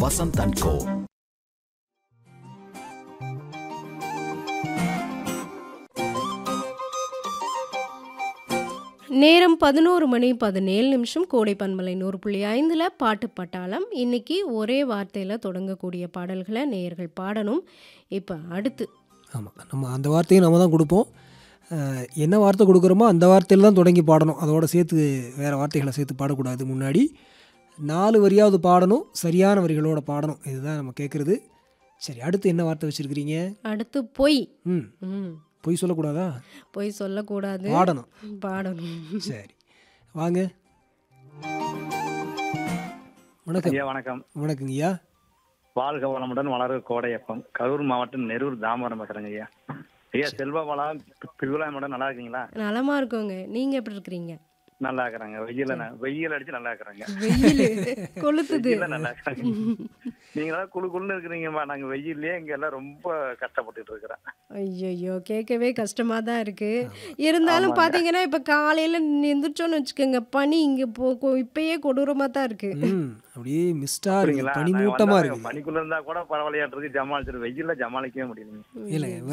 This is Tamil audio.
வசந்த் அண்ட் கோ நேரம் பதினோரு மணி பதினேழு நிமிஷம் கோடை பண்பலை நூறு புள்ளி ஐந்தில் பாட்டு பட்டாளம் இன்னைக்கு ஒரே வார்த்தையில் தொடங்கக்கூடிய பாடல்களை நேயர்கள் பாடணும் இப்போ அடுத்து ஆமாம் நம்ம அந்த வார்த்தையை நம்ம தான் கொடுப்போம் அஹ், என்ன வார்த்தை கொடுக்குறோமோ அந்த வார்த்தையில் தான் தொடங்கி பாடணும் அதோட சேர்த்து வேறு வார்த்தைகளை சேர்த்து பாடக்கூடாது முன்னாடி நாலு வரியாவது பாடணும் சரியான வரிகளோட பாடணும் இதுதான் நம்ம கேட்குறது சரி அடுத்து என்ன வார்த்தை வச்சுருக்கிறீங்க அடுத்து பொய் ம் ம் பொய் சொல்லக்கூடாதா பொய் சொல்லக்கூடாது பாடணும் பாடணும் சரி வாங்க வணக்கம் ஐயா வணக்கம் வணக்கங்க ஐயா வாழ்க வளமுடன் வளர கோடையப்பம் கரூர் மாவட்டம் நெரூர் தாமரம் பேசுறேங்க ஐயா ஐயா செல்வபாலா பிகுலாமோட நல்லா இருக்கீங்களா நலமா இருக்கோங்க நீங்க எப்படி இருக்கிறீங்க நல்லா இருக்கிறாங்க வெயில ந- வெயில் அடிச்சு நல்லா இருக்கிறாங்க வெயில் கொளுத்துது வெயில்ல நல்லா இருக்கிறாங்க நீங்க எல்லாம் குளு குளுன்னு இருக்கிறீங்கம்மா நாங்க வெயில்லயே இங்க எல்லாம் ரொம்ப கஷ்டப்பட்டுட்டு இருக்கிறோம் ஐயோ கேட்கவே கஷ்டமா தான் இருக்கு இருந்தாலும் பாத்தீங்கன்னா இப்ப காலையில எந்திரிச்சோன்னு வச்சுக்கோங்க பனி இங்க போ கொ- இப்பயே கொடூரமா தான் இருக்கு ம் அப்படியே மிஸ்டாக இருக்குது அப்படிங்களா பனி நாங்க மூட்டமாக வந்தா இருக்குது பனிக்குள்ள இருந்தா கூட பரவாயில்லையாட்டு இருக்கு ஜமாளிச்சிரு வெயில்ல ஜமாளிக்கவே முடியல இல்லை